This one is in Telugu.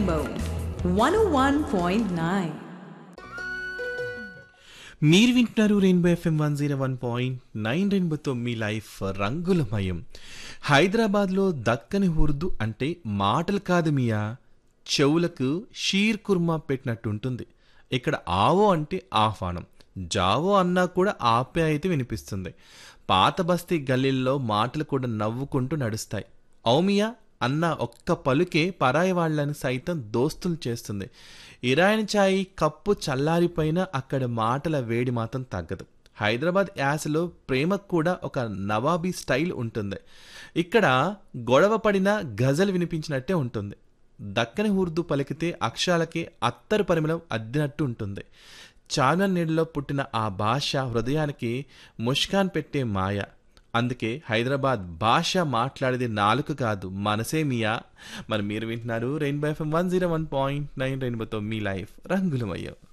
Rainbow 101.9. మీరు వింటున్నారు Rainbow FM one zero one point nine రెయిన్బోతో మీ లైఫ్ రంగులమయం హైదరాబాద్లో దక్కని ఉర్దూ అంటే మాటలు కాదు మియా చెవులకు షీర్ కుర్మా పెట్టినట్టు ఉంటుంది ఇక్కడ ఆవో అంటే ఆహ్వానం జావో అన్నా కూడా ఆప్యాయత వినిపిస్తుంది పాత బస్తీ గల్లీల్లో మాటలు కూడా నవ్వుకుంటూ నడుస్తాయి ఔమియా అన్న ఒక్క పలుకే పరాయి వాళ్ళని సైతం దోస్తులు చేస్తుంది ఇరాయన్ చాయ్ కప్పు చల్లారిపోయినా అక్కడ మాటల వేడి మాత్రం తగ్గదు హైదరాబాద్ యాసలో ప్రేమకు కూడా ఒక నవాబీ స్టైల్ ఉంటుంది ఇక్కడ గొడవ పడిన గజల్ వినిపించినట్టే ఉంటుంది దక్కని ఉర్దూ పలికితే అక్షరాలకి అత్తరు పరిమళం అద్దినట్టు ఉంటుంది చార్మినార్ నీడలో పుట్టిన ఆ భాష హృదయానికి ముష్కాన్ పెట్టే మాయ అందుకే హైదరాబాద్ భాష మాట్లాడేది నాలుగు కాదు మనసే మియా మరి మీరు వింటున్నారు Rainbow FM one zero one point nine రెయిన్బోతో మీ లైఫ్ రంగులమయ్యో